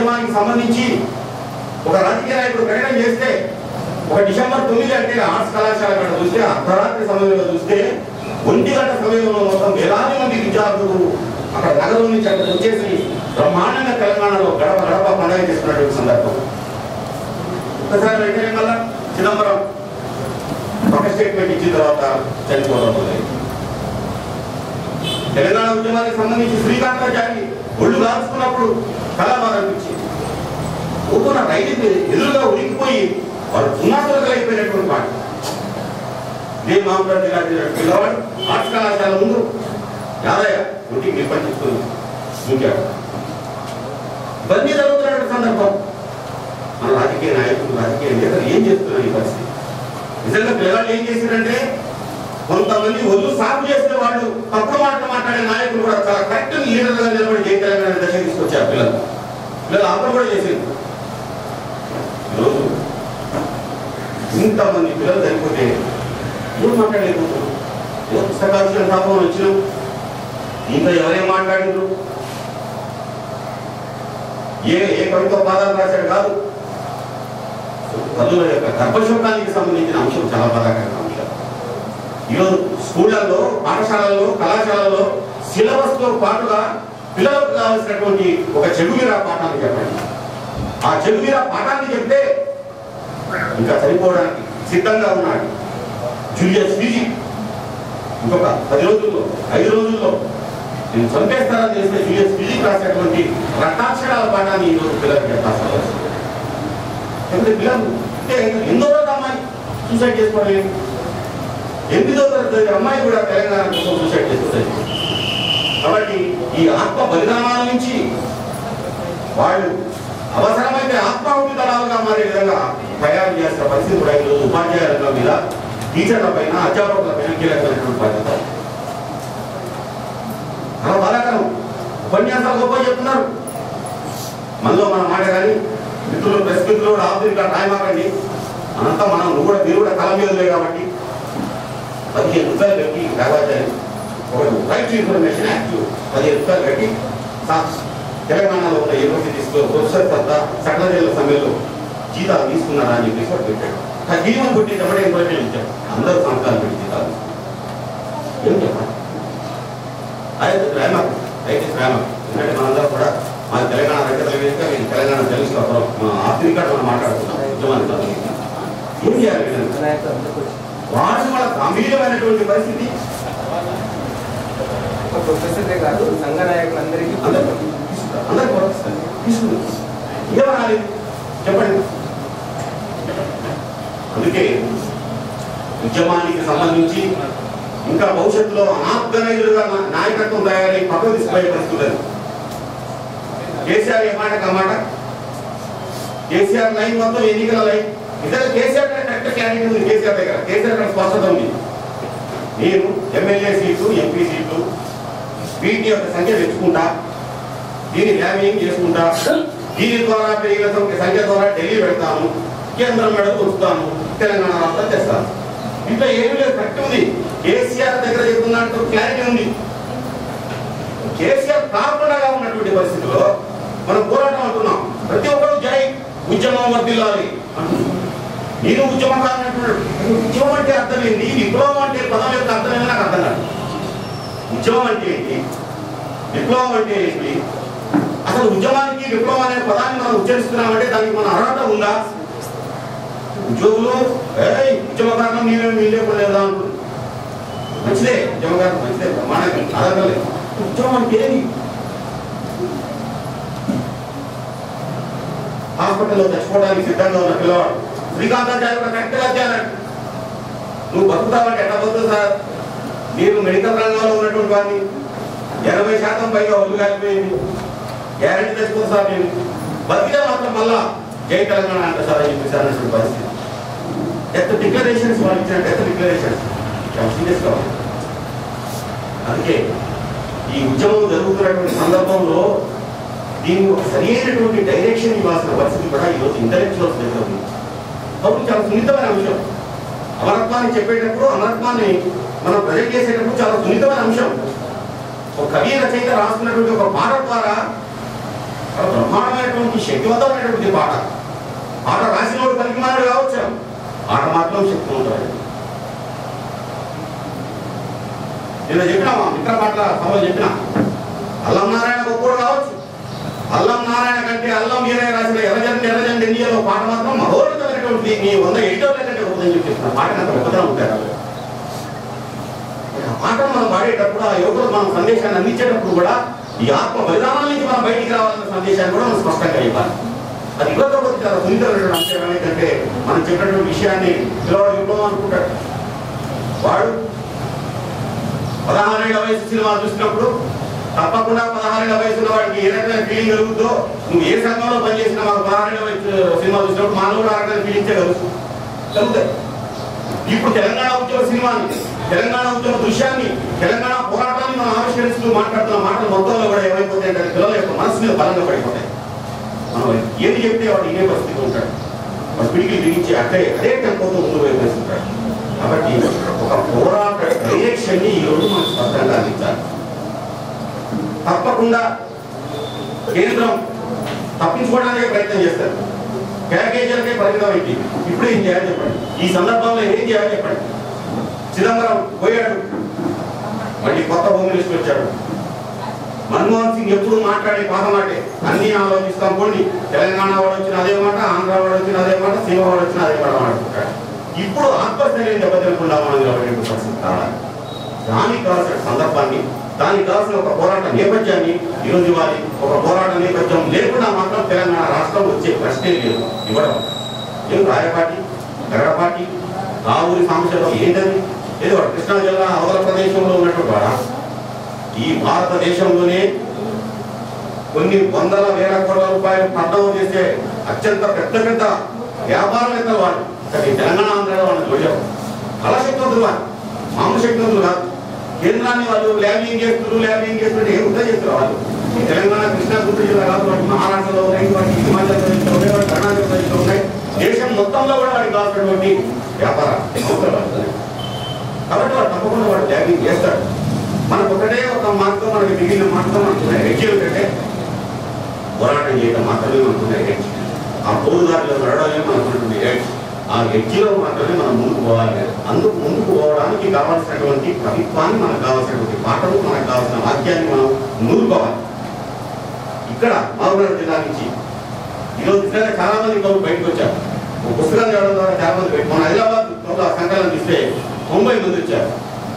ఉద్యమానికి సంబంధించి ఒక రాజకీయ నాయకుడు ప్రకటన చేస్తే ఒక డిసెంబర్ తొమ్మిది అంటే ఆర్ట్స్ కళాశాల అక్కడ చూస్తే అర్ధరాత్రి సమయంలో చూస్తే ఒంటి గంట సమయంలో మొత్తం వేలాది మంది విద్యార్థులు అక్కడ నగరం నుంచి అక్కడ వచ్చేసి బ్రహ్మాండంగా తెలంగాణలో గడప గడప పండుగ చేస్తున్నటువంటి సందర్భం ఒకసారి వెంటనే మళ్ళా చిదంబరం ఒక స్టేట్మెంట్ ఇచ్చిన తర్వాత చనిపోవడం మొదలైంది తెలంగాణ ఉద్యమానికి సంబంధించి శ్రీకాంతాచారి ఒళ్ళు దాచుకున్నప్పుడు చాలా బాగా అనిపించింది ఊపున రైలుకి ఎదురుగా ఉనికిపోయి వారు పునాదులకు అయిపోయినటువంటి వాడు నేను మామూలు జిల్లా పిల్లవాడు ఆర్ట్స్ కళాశాల ముందు యాదయ్య ఒంటికి నిర్పంచుకుని చూచాడు ఇవన్నీ జరుగుతున్న సందర్భం మన రాజకీయ నాయకులు రాజకీయ నేతలు ఏం చేస్తున్నారు ఈ పరిస్థితి నిజంగా పిల్లవాళ్ళు ఏం చేశారంటే కొంతమంది ఒళ్ళు సాగు చేసిన వాళ్ళు తప్పుడు మాటలు మాట్లాడే నాయకులు కూడా చాలా కరెక్ట్ లీడర్గా నిలబడి జై తెలంగాణ దశ తీసుకొచ్చారు పిల్లలు పిల్లలు ఆపలు కూడా చేసేది ఈరోజు ఇంతమంది పిల్లలు చనిపోతే ఏం మాట్లాడలేకపోతున్నాం ఏదో పుస్తకాలు పాపం వచ్చినాం ఇంకా ఎవరేం మాట్లాడినారు ఏ ఏ కవిత పాదాలు రాశాడు కాదు తల్లుల యొక్క గర్భశోకానికి సంబంధించిన అంశం చాలా బాధాకరమైన అంశం ఈరోజు స్కూళ్ళల్లో పాఠశాలల్లో కళాశాలల్లో సిలబస్ తో పాటుగా పిల్లలకు కావాల్సినటువంటి ఒక చెడుమీర పాఠాన్ని చెప్పండి ఆ చెడుమీర పాఠాన్ని చెప్తే ఇంకా చనిపోవడానికి సిద్ధంగా ఉన్నాడు జూలియస్ ఫీజీ ఇంకొక పది రోజుల్లో ఐదు రోజుల్లో నేను చంపేస్తానని చేస్తే జూలియస్ ఫీజీ రాసేటువంటి రక్తాక్షరాల పాఠాన్ని ఈరోజు పిల్లలకి చెప్పాల్సి వస్తుంది ఎందుకంటే పిల్లలు అంటే ఎన్నో రోజులు అమ్మాయి సూసైడ్ చేసుకోవడం ఏంటి? ఎనిమిదో తరగతి అమ్మాయి కూడా తెలంగాణ కోసం సూసైడ్ చేసుకుంటుంది కాబట్టి ఈ ఆత్మ బలిదానాల నుంచి వాళ్ళు అవసరమైతే ఆత్మాహుతి దళాలుగా మారే విధంగా తయారు చేసిన పరిస్థితి కూడా ఈరోజు ఉపాధ్యాయ రంగం మీద టీచర్ల పైన అధ్యాపకుల పైన కీలకమైనటువంటి బాధ్యత చాలా బాధాకరం ఉపన్యాసాలు గొప్ప చెప్తున్నారు మనలో మన మాట కానీ మిత్రులు ప్రెస్ మిత్రులు కూడా ఆఫీస్ టైం ఆకండి మనంతా మనం నువ్వు కూడా మీరు కూడా కళ మీద లేదు కాబట్టి పదిహేను రూపాయలు పెట్టి రావాలని ఒక రైట్ టు ఇన్ఫర్మేషన్ యాక్ట్ పదిహేను రూపాయలు పెట్టి సా- తెలంగాణలో ఉన్న యూనివర్సిటీస్లో ప్రొఫెసర్ తప్ప సెక్రటరీల సమ్మెలో జీతాలు తీసుకున్నారా అని చెప్పేసి వాడు పెట్టాడు ఆ జీవం కొట్టి చెప్పడే ఇన్ఫర్మేషన్ ఇచ్చాడు అందరూ సంవత్సరాలు పెట్టి జీతాలు ఏం చెప్పాలి అయితే ప్రేమ అయితే ప్రేమ ఎందుకంటే మనందరం కూడా మన తెలంగాణ రైతుల వేదిక నేను తెలంగాణ తెలుసు మా ఆఫ్రికా మనం మాట్లాడుతున్నాం ఉద్యమానికి సంబంధించి. ఏం చేయాలి వీళ్ళని? వాడు వాళ్ళ గంభీరమైనటువంటి పరిస్థితి ఒక ప్రొఫెసరే కాదు సంఘ నాయకులందరికీ అందరూ తీసుకుంటారు. అందరూ కొరస్తారు. తీసుకుంటారు. ఏమనాలి చెప్పండి అందుకే ఉద్యమానికి సంబంధించి ఇంకా భవిష్యత్తులో అనార్గనైజ్డ్గా నాయకత్వం తయారై పక్కకు తీసుకుపోయే పరిస్థితి లేదు కేసీఆర్ ఏ మాట మాట కేసీఆర్ లైన్ మొత్తం ఎన్నికల లైన్ ఇతర కేసీఆర్ కంటే కరెక్ట్ క్యాండిడేట్ ఉంది కేసీఆర్ దగ్గర కేసీఆర్ దగ్గర స్పష్టత ఉంది నేను ఎమ్మెల్యే సీట్లు ఎంపీ సీట్లు వీటి యొక్క సంఖ్య తెచ్చుకుంటా దీన్ని న్యాయం చేసుకుంటా దీని ద్వారా పెరిగిన సంఖ్య- సంఖ్య ద్వారా ఢిల్లీ పెడతాను కేంద్రం మెడ ఉంచుతాను తెలంగాణ రాష్ట్రం తెస్తాను ఇంట్లో ఏమీ లేదు కరెక్ట్ ఉంది కేసీఆర్ దగ్గర చెప్తున్నట్టు క్లారిటీ ఉంది కేసీఆర్ కాకుండా ఉన్నటువంటి పరిస్థితుల్లో మనం పోరాటం అంటున్నాం ప్రతి ఒక్కరు జై ఉద్యమం వర్దిల్లాలి అంటున్నాం. నేను ఉద్యమం కానటువంటి ఉద్యమం అంటే అర్థం ఏంటి విప్లవం అంటే పదం యొక్క అర్థం ఏంటి నాకు అర్థం కాదు ఉద్యమం అంటే ఏంటి విప్లవం అంటే ఏంటి అసలు ఉద్యమానికి విప్లవం అనే పదాన్ని మనం ఉచ్చరిస్తున్నామంటే దానికి మన అర్హత ఉందా ఉద్యోగులు ఏయ్ ఉద్యమకారణం నీవే వీళ్ళేపడలేదా అంటుంది మంచిదే ఉద్యమకారణం మంచిదే ప్రమాణం అడగలేదు ఉద్యమం అంటే ఏది హాస్పిటల్లో చచ్చిపోవడానికి సిద్ధంగా ఉన్న పిల్లవాడు శ్రీకాంతాచార్య కరెక్ట్గా వచ్చానండి నువ్వు బతుకుతావంటే ఎట్లా బతుకుతావు సార్ మీరు మెడికల్ రంగంలో ఉన్నటువంటి వాడిని ఎనభై శాతం పైగా ఒళ్ళు కాలిపోయింది గ్యారెంటీ తెచ్చుకుంది సార్ నేను బతికితే మాత్రం మళ్ళా జై తెలంగాణ అంటే సార్ అని చెప్పేసి అన్నటువంటి పరిస్థితి డెత్ డిక్లరేషన్స్ వాళ్ళు ఇచ్చిన డెత్ డిక్లరేషన్స్ చాలా సీరియస్గా ఉంది అందుకే ఈ ఉద్యమం జరుగుతున్నటువంటి సందర్భంలో దీనికి ఒక సరైనటువంటి డైరెక్షన్ ఇవ్వాల్సిన పరిస్థితి కూడా ఈరోజు ఇంటలెక్చువల్స్ దగ్గర ఉంది కాబట్టి చాలా సున్నితమైన అంశం అమరత్వాన్ని చెప్పేటప్పుడు అమరత్వాన్ని మనం ప్రజెంట్ చేసేటప్పుడు చాలా సున్నితమైన అంశం ఒక కవి రచయిత రాస్తున్నటువంటి ఒక పాట ద్వారా చాలా బ్రహ్మాండమైనటువంటి శక్తివంతమైనటువంటి శక్తివంతమైనటువంటి పాట పాట రాసినోడు పలికిమానుడు కావచ్చు పాట మాత్రం శక్తివంతమైనది నిన్న చెప్పినా మా మిత్ర పాటల సభలో చెప్పిన అల్లం నారాయణ గొప్పడు కావచ్చు అల్లం నారాయణ కంటే అల్లం వీరయ్య రాసిన ఎర్రజండి ఎర్రజండి ఇండియాలో పాట మాత్రం మహోన్నతమైనటువంటి మీ వంద ఎడిటోర్ల కంటే గొప్పదని చెప్పి చెప్పిన పాట అంత గొప్పతనం ఉంటారు ఆ పాట మనం పాడేటప్పుడు ఆ యువకులకు మనం సందేశాన్ని అందించేటప్పుడు కూడా ఈ ఆత్మ బలిదానాల నుంచి మనం బయటికి రావాలన్న సందేశాన్ని కూడా మనం స్పష్టంగా ఇవ్వాలి అది ఇవ్వకపోతే చాలా సున్నితమైనటువంటి అంశం ఏంటంటే మనం చెప్పినటువంటి విషయాన్ని పిల్లవాడు ఇవ్వడం అనుకుంటాడు వాడు పదహారేళ్ల వయసు సినిమా చూసినప్పుడు తప్పకుండా పదహారేళ్ల వయసు ఉన్న వాడికి ఏ రకమైన ఫీలింగ్ కలుగుతుందో నువ్వు ఏ సంఘంలో పనిచేసినా మాకు పదహారేళ్ల వయసు సినిమా చూసినప్పుడు మానవుడు కూడా ఆ రకమైన ఫీలింగ్సే కలుగుతుంది కలుగుతాయి ఇప్పుడు తెలంగాణ ఉద్యమ సినిమాని తెలంగాణ ఉద్యమ దృశ్యాన్ని తెలంగాణ పోరాటాన్ని మనం ఆవిష్కరిస్తూ మాట్లాడుతున్న మాటలు మొత్తంలో కూడా ఏమైపోతాయి అంటే పిల్లల యొక్క మనసు మీద బలంగా పడిపోతాయి మనం ఏది చెప్తే వాడు ఇదే పరిస్థితి ఉంటాడు వాడు పిడికి బిగించి అట్టే అదే టెంపోతో ముందు వైపు వేస్తుంటాడు కాబట్టి ఒక పోరాట డైరెక్షన్ ని ఈ రోజు మనం స్పష్టంగా అందించాలి తప్పకుండా కేంద్రం తప్పించుకోవడానికి ప్రయత్నం చేస్తారు ప్యాకేజీలకే పరిమితం అయింది ఇప్పుడు ఏం చేయాలి చెప్పండి ఈ సందర్భంలో ఏం చేయాలి చెప్పండి చిదంబరం పోయాడు మళ్ళీ కొత్త హోమ్ మినిస్టర్ వచ్చాడు మన్మోహన్ సింగ్ ఎప్పుడు మాట్లాడే పాత మాటే అన్ని ఆలోచిస్తాం పోండి తెలంగాణ వాడు వచ్చిన అదే మాట ఆంధ్ర వాడు వచ్చిన అదే మాట సీమ వాడు వచ్చిన అదే మాట మాట్లాడుకుంటాడు ఇప్పుడు ఆత్మస్థైర్యం దెబ్బతినకుండా మనం నిలబడే పరిస్థితి కావాలి దానికి కావాల్సిన సందర్భాన్ని దానికి కావాల్సిన ఒక పోరాట నేపథ్యాన్ని ఈరోజు ఇవ్వాలి ఒక పోరాట నేపథ్యం లేకుండా మాత్రం తెలంగాణ రాష్ట్రం వచ్చే ప్రశ్నే లేదు ఇవ్వడం ఏం రాయపాటి గరపాటి ఆ ఊరి సమస్యలో ఏంటది ఏదో వాడు కృష్ణా జిల్లా అవతల ప్రదేశంలో ఉన్నటువంటి వాడా ఈ భారతదేశంలోనే కొన్ని వందల వేల కోట్ల రూపాయలు పట్టణం చేసే అత్యంత పెద్ద పెద్ద వ్యాపారవేత్తలు వాళ్ళు కానీ తెలంగాణ ఆంధ్రలో వాళ్ళని చూడారు కళాశక్తులు వాళ్ళు మామూలు శక్తులు కాదు కేంద్రాన్ని వాళ్ళు ల్యాబింగ్ చేస్తున్నారు ల్యాబింగ్ చేస్తుంటే ఏం వృధా చేస్తారు వాళ్ళు ఈ తెలంగాణ కృష్ణా గుంటూరు జిల్లా కాదు వాటి మహారాష్ట్రలో ఉన్నాయి వాటి హిమాచల్ ప్రదేశ్లో ఉన్నాయి వాటి కర్ణాటక ప్రదేశ్లో ఉన్నాయి దేశం మొత్తంలో కూడా వాడికి కావాల్సినటువంటి వ్యాపార సంస్థలు వాళ్ళు ఉన్నాయి. కాబట్టి వాడు తప్పకుండా వాడు ల్యాబింగ్ చేస్తాడు మనకు ఒకటే ఒక మార్గం మనకి మిగిలిన మార్గం అనుకున్నాయి హెడ్జ్ ఏంటంటే పోరాటం చేయడం మాత్రమే మనకున్నాయి హెడ్జ్ ఆ పోరుదారిలో నడవడమే మనకున్నటువంటి హెడ్జ్ ఆ హెడ్జ్లో మాత్రమే మనం ముందుకు పోవాలి అందుకు ముందుకు పోవడానికి కావాల్సినటువంటి కవిత్వాన్ని మనకు కావాల్సినటువంటి పాటలు మనకు కావాల్సిన వాక్యాన్ని మనం నూరుకోవాలి ఇక్కడ మహబూబ్నగర్ జిల్లా నుంచి ఈరోజు నిజంగా చాలా మంది కవులు బయటకు వచ్చారు ఒక పుస్తకం చదవడం ద్వారా చాలా మంది బయట మన హైదరాబాద్ కవుల సంకలనం తీస్తే తొంభై మంది వచ్చారు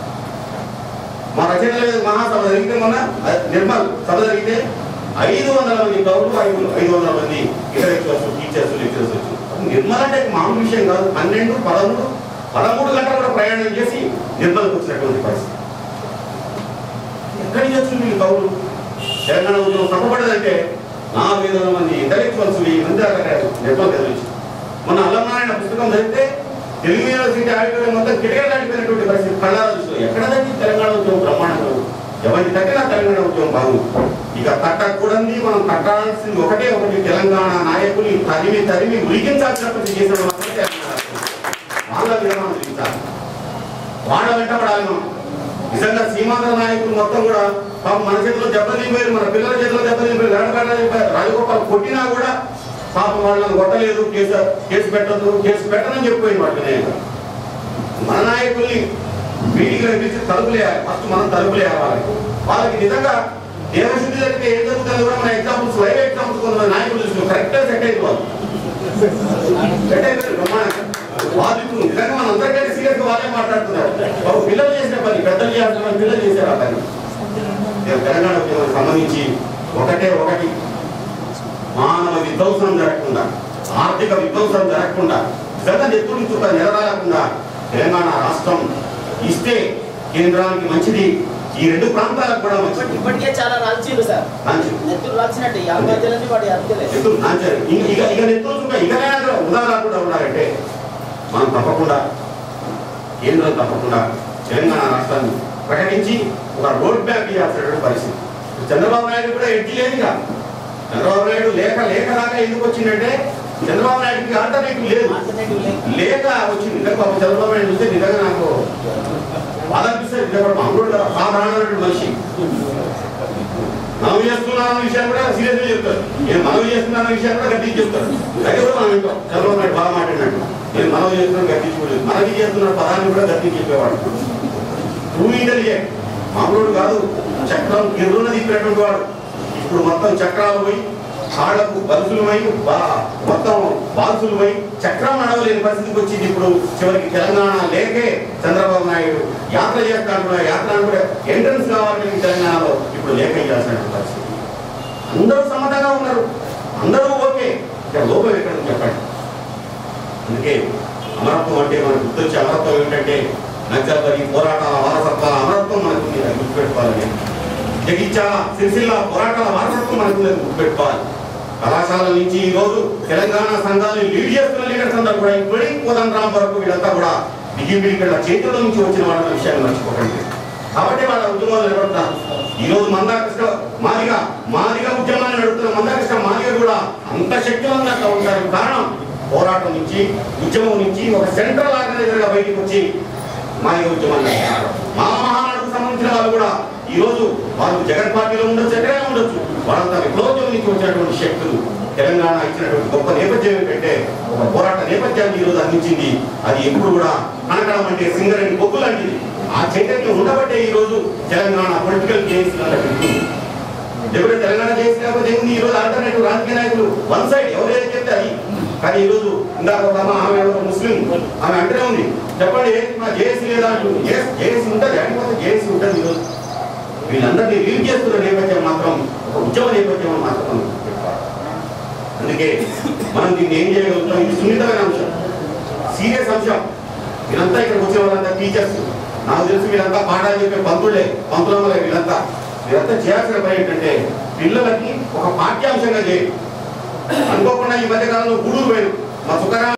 మా రచనల మీద మహాసభ జరిగితే మొన్న అ- నిర్మల్ సభ జరిగితే ఐదు వందల మంది కవులు ఐదు ఐదు వందల మంది ఇంటలెక్చువల్స్ టీచర్స్ లెక్చర్స్ వచ్చారు నిర్మల్ అంటే మామూలు విషయం కాదు పన్నెండు పదమూడు పదమూడు గంటలు కూడా ప్రయాణం చేసి నిర్మల్కి వచ్చినటువంటి పరిస్థితి ఎక్కడి నుంచి వచ్చింది ఈ కవులు తెలంగాణ ఉద్యమం తప్పబడదంటే నాలుగు ఐదు వందల మంది ఇంటలెక్చువల్స్ వెయ్యి మంది అక్కడ నిర్మల్ కదిలించి మన అల్లనారాయణ పుస్తకం చదివితే తెలుగు యూనివర్సిటీ ఆడిటోరియం మొత్తం కిటకలు ఆడిపోయినటువంటి పరిస్థితి కళ్ళారా చూస్తాం ఎక్కడ తగ్గి తెలంగాణ ఉద్యమం బ్రహ్మాండంగా ఉంది. ఎవరికి తగ్గినా తెలంగాణ ఉద్యమం బాగుంది ఇక తట్టకూడని మనం తట్టాల్సింది ఒకటే ఒకటి తెలంగాణ నాయకులు తరిమి తరిమి ఉలికించాల్సినటువంటి చేసిన మాత్రం తెలంగాణ రాష్ట్రం. వాళ్ళ విధానం ఉలికించాలి వాళ్ళ వెంటబడాలి మనం నిజంగా సీమాంధ్ర నాయకులు మొత్తం కూడా పాపం మన చేతిలో దెబ్బతిపోయారు మన పిల్లల చేతిలో దెబ్బతిపోయారు రాజగోపాల్ రాజగోపాల్ కొట్టినా కూడా పాపం వాళ్ళని కొట్టలేదు కేసు కేసు పెట్టదు కేసు పెట్టనని చెప్పిపోయింది వాళ్ళ నాయకులు మన నాయకుల్ని మీటింగ్ పిలిచి తలుపులేయాలి ఫస్ట్ మనం తలుపులేయాలి వాళ్ళకి వాళ్ళకి నిజంగా దేవశుద్ధి జరిగితే ఏం జరుగుతుంది కూడా మన ఎగ్జాంపుల్స్ లైవ్ ఎగ్జాంపుల్స్ కొంతమంది నాయకులు చూసిన కరెక్ట్గా సెట్ అయింది వాళ్ళు సెట్ అయిపోయారు బ్రహ్మాండంగా వాళ్ళు ఇప్పుడు నిజంగా మన అందరికంటే సీరియస్ వాళ్ళే మాట్లాడుతున్నారు బాబు పిల్లలు చేసిన పని పెద్దలు చేయాల్సిన పని పిల్లలు చేశారు ఆ పని నేను తెలంగాణ ఉద్యమానికి సంబంధించి ఒకటే ఒకటి మానవ విధ్వంసం జరగకుండా ఆర్థిక విధ్వంసం జరగకుండా నిజంగా నెత్తుడి చుట్ట నిలరాలకుండా తెలంగాణ రాష్ట్రం ఇస్తే కేంద్రానికి మంచిది ఈ రెండు ప్రాంతాలకు కూడా మంచిది ఇప్పటికే చాలా రాల్చిండు సార్ మంచిది నెత్తులు రాల్చినట్టు ఈ ఆత్మహత్యలని వాడి అర్థలేదు ఎత్తులు నాంచారు ఇక ఇక ఇక నెత్తులు చుట్ట ఇకనైనా ఉదాహరణ కూడా ఉన్నారంటే మనం తప్పకుండా కేంద్రం తప్పకుండా తెలంగాణ రాష్ట్రాన్ని ప్రకటించి ఒక రోడ్ మ్యాప్ ఇవ్వాల్సినటువంటి పరిస్థితి చంద్రబాబు నాయుడు కూడా ఎడ్డి లేదుగా చంద్రబాబు నాయుడు లేక లేక దాకా ఎందుకు వచ్చిందంటే చంద్రబాబు నాయుడుకి ఆల్టర్నేటివ్ లేదు ఆల్టర్నేటివ్ లేదు లేక వచ్చింది నిజంగా పాపం చంద్రబాబు నాయుడు చూస్తే నిజంగా నాకు బాధ అనిపిస్తుంది నిజంగా మామూలు సాధారణమైన మనిషి మనం చేస్తున్నారన్న విషయాన్ని కూడా సీరియస్ గా చెప్తారు నేను మనం చేస్తున్నారన్న విషయాన్ని కూడా గట్టించి చెప్తారు అయితే కూడా మనం వింటాం చంద్రబాబు నాయుడు బాగా మాట్లాడినట్టు నేను మనవి చేస్తున్నాను గట్టించుకోలేదు మనవి చేస్తున్న పదాన్ని కూడా గట్టించి చెప్పేవాడు టూ ఇంటెలిజెంట్ మామూలు కాదు చక్రం గిర్రున తిప్పినటువంటి వాడు ఇప్పుడు మొత్తం చక్రాలు పోయి కాళ్ళకు బలుసులు పోయి బా- మొత్తం బాల్సులు పోయి చక్రం నడవలేని పరిస్థితికి వచ్చింది ఇప్పుడు చివరికి తెలంగాణ లేకే చంద్రబాబు నాయుడు యాత్ర చేస్తాను కూడా యాత్ర కూడా ఎంట్రన్స్ కావాలని తెలంగాణలో ఇప్పుడు లేక ఇవ్వాల్సిన పరిస్థితి అందరూ సమ్మతంగా ఉన్నారు అందరూ ఓకే ఇక్కడ లోపం ఎక్కడ ఉంది చెప్పండి అందుకే అమరత్వం అంటే మనకు గుర్తొచ్చే అమరత్వం ఏమిటంటే నక్సల్బరి పోరాటాల వారసత్వాల అమరత్వం మనకు ఉంది అది గుర్తుపెట్టుకోవాలని జగిత్యాల సిరిసిల్ల పోరాటాల వారసత్వం మనకు ఉంది అది గుర్తుపెట్టుకోవాలి కళాశాల నుంచి ఈ రోజు తెలంగాణ సంఘాలను లీడ్ చేస్తున్న లీడర్స్ అందరూ కూడా ఇంక్లూడింగ్ కోదండ రామ్ వరకు వీళ్ళంతా కూడా బిగిబిడికల చేతుల నుంచి వచ్చిన వాళ్ళ విషయాన్ని మర్చిపోకండి కాబట్టి వాళ్ళ ఉద్యమాలు నిలబడతారు ఈ రోజు మందాకృష్ణ మాదిగ మాదిగ ఉద్యమాన్ని నడుపుతున్న మందాకృష్ణ మాదిగ కూడా అంత శక్తివంతంగా ఉంటారు కారణం పోరాటం నుంచి ఉద్యమం నుంచి ఒక సెంట్రల్ ఆర్గనైజర్ గా బయటకు వచ్చి మాదిగ ఉద్యమాన్ని నడిపారు. మా మహానాడుకు సంబంధించిన వాళ్ళు కూడా ఈ రోజు వాళ్ళు జగన్ పార్టీలో ఉండొచ్చు ఎక్కడైనా ఉండొచ్చు వాళ్ళంతా విప్లవోద్యమం నుంచి వచ్చినటువంటి శక్తులు తెలంగాణ ఇచ్చినటువంటి గొప్ప నేపథ్యం ఏంటంటే ఒక పోరాట నేపథ్యాన్ని ఈ రోజు అందించింది అది ఎప్పుడు కూడా కనకడం అంటే సింగరేణి బొగ్గు లాంటిది ఆ చైతన్యం ఉండబట్టే ఈ రోజు తెలంగాణ పొలిటికల్ కేసు లేకపోతే తెలంగాణ చేసి లేకపోతే ఏముంది ఈ రోజు ఆల్టర్నేటివ్ రాజకీయ నాయకులు వన్ సైడ్ ఎవరు ఏది చెప్తే అది కానీ ఈ రోజు ఇందాక ఒక అమ్మ ఆమె ఎవరో ముస్లిం ఆమె అంటేనే ఉంది చెప్పండి మా జేఏసీ లేదా అంటుంది జేఏసీ ఉంటుంది అడిగిపోతే జేఏసీ ఉంటుంది ఈరోజు వీళ్ళందరినీ లీడ్ చేస్తున్న నేపథ్యం మాత్రం ఒక ఉద్యమ నేపథ్యం అని మాత్రం మనం చెప్పుకోవాలి. అందుకే మనం దీన్ని ఏం చేయగలుగుతాం ఇది సున్నితమైన అంశం సీరియస్ అంశం వీళ్ళంతా ఇక్కడికి వచ్చిన వాళ్ళంతా టీచర్స్ నాకు తెలిసి వీళ్ళంతా పాఠాలు చెప్పే పంతులే పంతులమ్మలే వీళ్ళంతా వీళ్ళంతా చేయాల్సిన పని ఏంటంటే పిల్లలకి ఒక పాఠ్యాంశంగా చేయాలి అనుకోకుండా ఈ మధ్య కాలంలో గూడూరు పోయారు మా సుఖరా